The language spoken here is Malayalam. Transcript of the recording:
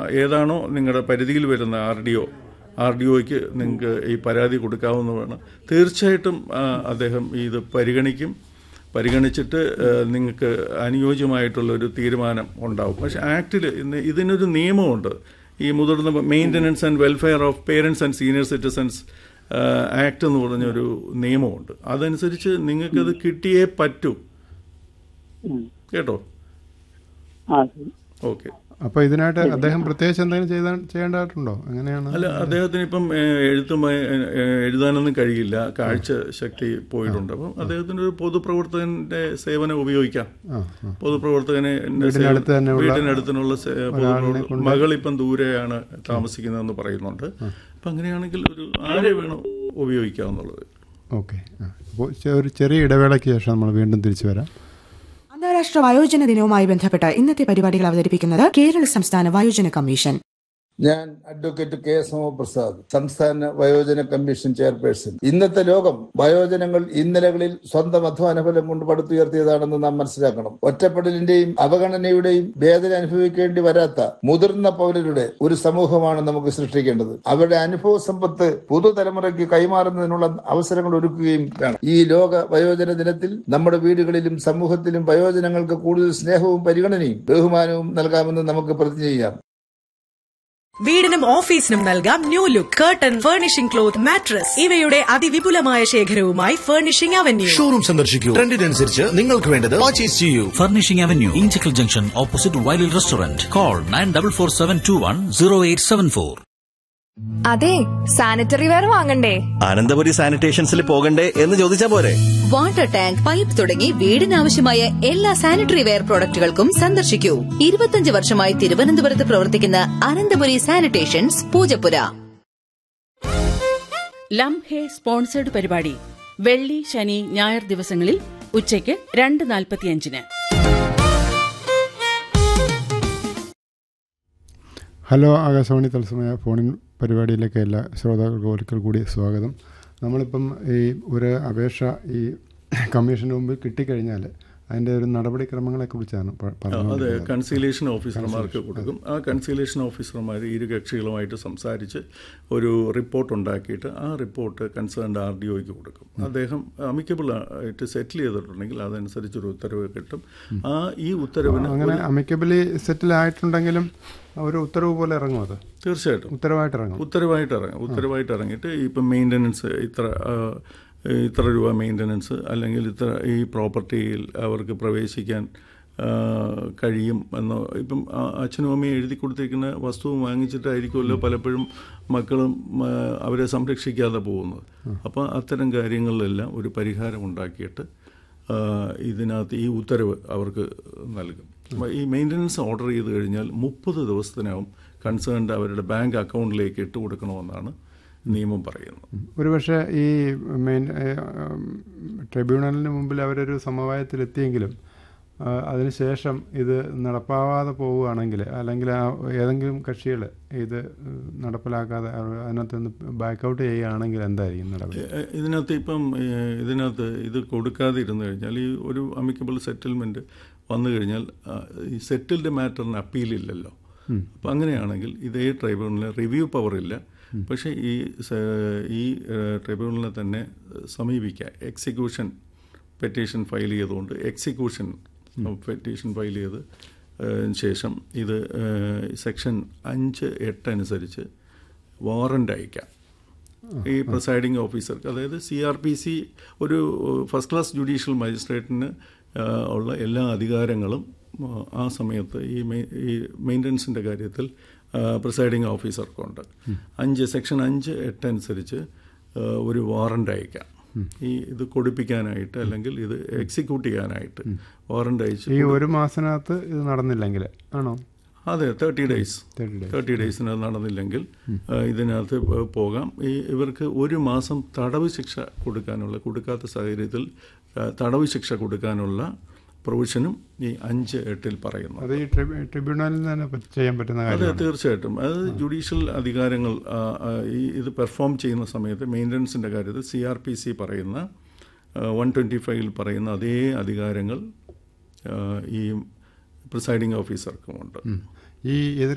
ഏതാണോ നിങ്ങളുടെ പരിധിയിൽ വരുന്ന R D O R D ഒക്ക് നിങ്ങൾക്ക് ഈ പരാതി കൊടുക്കാവുന്നതാണ് തീർച്ചയായിട്ടും ആ, അദ്ദേഹം ഇത് പരിഗണിക്കും പരിഗണിച്ചിട്ട് ആ, നിങ്ങൾക്ക് അനുയോജ്യമായിട്ടുള്ള ഒരു തീരുമാനം ഉണ്ടാവും പക്ഷേ ആക്ടിൽ ഇന്ന് ഇതിനൊരു നിയമമുണ്ട് ഈ മുതിർന്ന maintenance and welfare of parents and senior citizens act എന്ന് പറഞ്ഞൊരു നിയമമുണ്ട് അതനുസരിച്ച് നിങ്ങൾക്കത് കിട്ടിയേ പറ്റൂ ഉം. കേട്ടോ ആ ശരി ഓക്കെ അപ്പോൾ ഇതിനായിട്ട് അദ്ദേഹം പ്രത്യേകിച്ച് എന്തെങ്കിലും ചെയ്താ ചെയ്യേണ്ടതായിട്ടുണ്ടോ എങ്ങനെയാണ് അല്ല അദ്ദേഹത്തിന് ഇപ്പം ഏഹ്, എഴുത്തുമായി ഏഹ്, എഴുതാനൊന്നും കഴിയില്ല കാഴ്ച ശക്തി പോയിട്ടുണ്ട് അപ്പം അദ്ദേഹത്തിന് ഒരു പൊതുപ്രവർത്തകന്റെ സേവനം ഉപയോഗിക്കാം ആ ആ പൊതുപ്രവർത്തകനെ വീടിനടുത്ത് തന്നെയുള്ള വീടിനടുത്തിനുള്ള സേ- പൊതുപ്രവർത്തകൻ- മകളിപ്പം ദൂരെയാണ് താമസിക്കുന്നതെന്ന് പറയുന്നുണ്ട് അപ്പം അങ്ങനെയാണെങ്കിൽ ഒരു ആരെ വേണം ഉപയോഗിക്കാവുന്നുള്ളത് ഓക്കെ ആ അപ്പോൾ ഒരു ചെറിയ ഇടവേളയ്ക്ക് ശേഷം നമ്മൾ വീണ്ടും തിരിച്ചു വരാം അന്താരാഷ്ട്ര വയോജന ദിനവുമായി ബന്ധപ്പെട്ട് ഇന്നത്തെ പരിപാടികൾ അവതരിപ്പിക്കുന്നത് കേരള സംസ്ഥാന വയോജന കമ്മീഷൻ ഞാൻ അഡ്വക്കേറ്റ് കെ എസ് പ്രസാദ് സംസ്ഥാന വയോജന കമ്മീഷൻ ചെയർപേഴ്സൺ ഇന്നത്തെ ലോകം വയോജനങ്ങൾ ഇന്നലകളിൽ സ്വന്തം അധ്വാനഫലം കൊണ്ട് പടുത്തുയർത്തിയതാണെന്ന് നാം മനസ്സിലാക്കണം ഒറ്റപ്പെടലിന്റെയും അവഗണനയുടെയും വേദന അനുഭവിക്കേണ്ടി വരാത്ത മുതിർന്ന പൗരരുടെ ഒരു സമൂഹമാണ് നമുക്ക് സൃഷ്ടിക്കേണ്ടത് അവരുടെ അനുഭവ സമ്പത്ത് പുതുതലമുറയ്ക്ക് കൈമാറുന്നതിനുള്ള അവസരങ്ങൾ ഒരുക്കുകയും വേണം ഈ ലോക വയോജന ദിനത്തിൽ നമ്മുടെ വീടുകളിലും സമൂഹത്തിലും വയോജനങ്ങൾക്ക് കൂടുതൽ സ്നേഹവും പരിഗണനയും ബഹുമാനവും നൽകാമെന്ന് നമുക്ക് പ്രതിജ്ഞ ചെയ്യാം വീടിനും ഓഫീസിനും നൽകാം new look curtain furnishing cloth mattress ഇവയുടെ അതിവിപുലമായ ശേഖരവുമായി ഫർണിഷിംഗ് അവന്യൂ ഷോറൂം സന്ദർശിക്കൂ ട്രെൻഡിനനുസരിച്ച് നിങ്ങൾക്ക് വേണ്ടത് പർച്ചേസ് ചെയ്യൂ Furnishing Avenue, Inchicle Junction, opposite Wiley Restaurant. Call 9447210874. അതെ സാനിറ്ററി വെയർ വാങ്ങണ്ടേ അനന്തപുരി സാനിറ്റേഷൻസിൽ പോകണ്ടേ എന്ന് ചോദിച്ചാ പോരെ വാട്ടർ ടാങ്ക് പൈപ്പ് തുടങ്ങി വീടിനാവശ്യമായ എല്ലാ സാനിറ്ററി വെയർ പ്രോഡക്റ്റുകൾക്കും സന്ദർശിക്കൂ ഇരുപത്തിയഞ്ച് വർഷമായി തിരുവനന്തപുരത്ത് പ്രവർത്തിക്കുന്ന അനന്തപുരി സാനിറ്റേഷൻസ് പൂജപ്പുര ലം ഹേ സ്പോൺസേഡ് പരിപാടി വെള്ളി ശനി ഞായർ ദിവസങ്ങളിൽ ഉച്ചയ്ക്ക് രണ്ട് നാൽപ്പത്തിയഞ്ചിന് ഹലോ ആകാശവാണി തത്സമയ ഫോണിൻ പരിപാടിയിലേക്ക് എല്ലാ ശ്രോതാക്കൾക്കും ഒരിക്കൽ കൂടി സ്വാഗതം നമ്മളിപ്പം ഈ ഒരു അപേക്ഷ ഈ കമ്മീഷന് മുമ്പിൽ കിട്ടിക്കഴിഞ്ഞാൽ അതിൻ്റെ ഒരു നടപടിക്രമങ്ങളെക്കുറിച്ചാണ് പ- അതെ പറഞ്ഞുകൊണ്ടിരുന്നത്. കൺസീലേഷൻ ഓഫീസർമാർക്ക് കൊടുക്കും ആ കൺസീലേഷൻ ഓഫീസർമാർ ഇരു കക്ഷികളുമായിട്ട് സംസാരിച്ച് ഒരു റിപ്പോർട്ട് ഉണ്ടാക്കിയിട്ട് ആ റിപ്പോർട്ട് കൺസേൺഡ് ആർ ഡി ഒക്ക് കൊടുക്കും അദ്ദേഹം അമിക്കബിൾ ആയിട്ട് സെറ്റിൽ ചെയ്തിട്ടുണ്ടെങ്കിൽ അതനുസരിച്ചൊരു ഉത്തരവ് കിട്ടും ആ ഈ ഉത്തരവിന് അങ്ങനെ ഒരു- അമിക്കബിളി സെറ്റിൽ ആയിട്ടുണ്ടെങ്കിലും ഒരു ഉത്തരവ് പോലെ ഇറങ്ങും അത് തീർച്ചയായിട്ടും ഉത്തരവായിട്ട് ഇറങ്ങും ഉത്തരവായിട്ട് ഇറങ്ങും ഉത്തരവായിട്ട് ഇറങ്ങിയിട്ട് ഇപ്പം മെയിൻ്റനൻസ് ഇത്ര ആ, ഇത്ര രൂപ മെയിൻ്റനൻസ് അല്ലെങ്കിൽ ഇത്ര ഈ പ്രോപ്പർട്ടിയിൽ അവർക്ക് പ്രവേശിക്കാൻ ആ, കഴിയും എന്ന് ഇപ്പം ആ, അച്ഛനും അമ്മയും എഴുതി കൊടുത്തിരിക്കുന്ന വസ്തു വാങ്ങിച്ചിട്ടായിരിക്കുമല്ലോ പലപ്പോഴും മക്കളും ആ, അവരെ സംരക്ഷിക്കാതെ പോകുന്നത് അപ്പോൾ അത്തരം കാര്യങ്ങളിലെല്ലാം ഒരു പരിഹാരം ഉണ്ടാക്കിയിട്ട് ആ, ഇതിനകത്ത് ഈ ഉത്തരവ് അവർക്ക് നൽകും അപ്പോൾ ഈ മെയിൻ്റനൻസ് ഓർഡർ ചെയ്ത് കഴിഞ്ഞാൽ മുപ്പത് ദിവസത്തിനകം കൺസേൺഡ് അവരുടെ ബാങ്ക് അക്കൗണ്ടിലേക്ക് ഇട്ട് കൊടുക്കണമെന്നാണ് നിയമം പറയുന്നത് ഒരു പക്ഷേ ഈ മെയിൻ ട്രിബ്യൂണലിന് മുമ്പിൽ അവരൊരു സമവായത്തിലെത്തിയെങ്കിലും ആ, അതിനുശേഷം ഇത് നടപ്പാവാതെ പോവുകയാണെങ്കിൽ അല്ലെങ്കിൽ ആ ഏതെങ്കിലും കക്ഷികൾ ഇത് നടപ്പിലാക്കാതെ അവർ അതിനകത്ത് നിന്ന് ബാക്ക് ഔട്ട് ചെയ്യുകയാണെങ്കിൽ എന്തായിരിക്കും നടപടി എ- ഇതിനകത്ത് ഇപ്പം ഏ, ഇതിനകത്ത് ഇത് കൊടുക്കാതെ ഇരുന്ന് കഴിഞ്ഞാൽ ഈ ഒരു അമിക്കബിൾ സെറ്റിൽമെൻറ്റ് വന്നു കഴിഞ്ഞാൽ ആ, ഈ സെറ്റിൽഡ് മാറ്ററിന് അപ്പീലില്ലല്ലോ അപ്പം അങ്ങനെയാണെങ്കിൽ ഇതേ ട്രൈബ്യൂണലിന് റിവ്യൂ പവർ ഇല്ല പക്ഷേ ഈ സ- ഈ ട്രൈബ്യൂണലിനെ തന്നെ സമീപിക്കുക എക്സിക്യൂഷൻ പെറ്റീഷൻ ഫയൽ ചെയ്തുകൊണ്ട് എക്സിക്യൂഷൻ പെറ്റീഷൻ ഫയൽ ചെയ്ത് ഏഹ്, ശേഷം ഇത് ഏഹ്, സെക്ഷൻ അഞ്ച് എട്ട് അനുസരിച്ച് വാറൻ്റ് അയക്കാം ഈ പ്രിസൈഡിംഗ് ഓഫീസർക്ക് അതായത് സി ആർ പി സി ഒരു ഫസ്റ്റ് ക്ലാസ് ജുഡീഷ്യൽ മജിസ്ട്രേറ്റിന് ആ, ഉള്ള എല്ലാ അധികാരങ്ങളും ആ, ആ സമയത്ത് ഈ മെയ്- ഈ മെയിൻ്റനൻസിൻ്റെ കാര്യത്തിൽ പ്രിസൈഡിംഗ് ഓഫീസർക്കുണ്ട് അഞ്ച് സെക്ഷൻ അഞ്ച് എട്ട് അനുസരിച്ച് ആ, ഒരു വാറൻ്റ് അയക്കാം ഈ ഇത് കൊടുപ്പിക്കാനായിട്ട് അല്ലെങ്കിൽ ഇത് എക്സിക്യൂട്ട് ചെയ്യാനായിട്ട് വാറൻ്റ് അയച്ച് ഈ ഒരു മാസത്തിനകത്ത് ഇത് നടന്നില്ലെങ്കിൽ ആണോ അതെ തേർട്ടി ഡേയ്സ് 30 days. തേർട്ടി ഡേയ്സിന് നടന്നില്ലെങ്കിൽ ആ, ഇതിനകത്ത് പ- പോകാം ഈ ഇവർക്ക് ഒരു മാസം തടവ് ശിക്ഷ കൊടുക്കാനുള്ള കൊടുക്കാത്ത സാഹചര്യത്തിൽ ആ, തടവ് ശിക്ഷ കൊടുക്കാനുള്ള പ്രൊവിഷനും ഈ അഞ്ച് എട്ടിൽ പറയുന്നു അത് ഈ ട്രിബ്യൂ- ട്രിബ്യൂണലിൽ തന്നെ പറ്റ- ചെയ്യാൻ പറ്റുന്ന അതെ കാര്യമാണ് തീർച്ചയായിട്ടും അത് ജുഡീഷ്യൽ അധികാരങ്ങൾ ആ, ആ, ഈ ഇത് പെർഫോം ചെയ്യുന്ന സമയത്ത് മെയിൻ്റനൻസിൻ്റെ കാര്യത്തിൽ സി ആർ പി സി പറയുന്ന വൺ ട്വൻറ്റി ഫൈവിൽ പറയുന്ന അതേ അധികാരങ്ങൾ ആ, ഈ പ്രിസൈഡിംഗ് ഓഫീസർക്കുമുണ്ട് ഈ എതിർ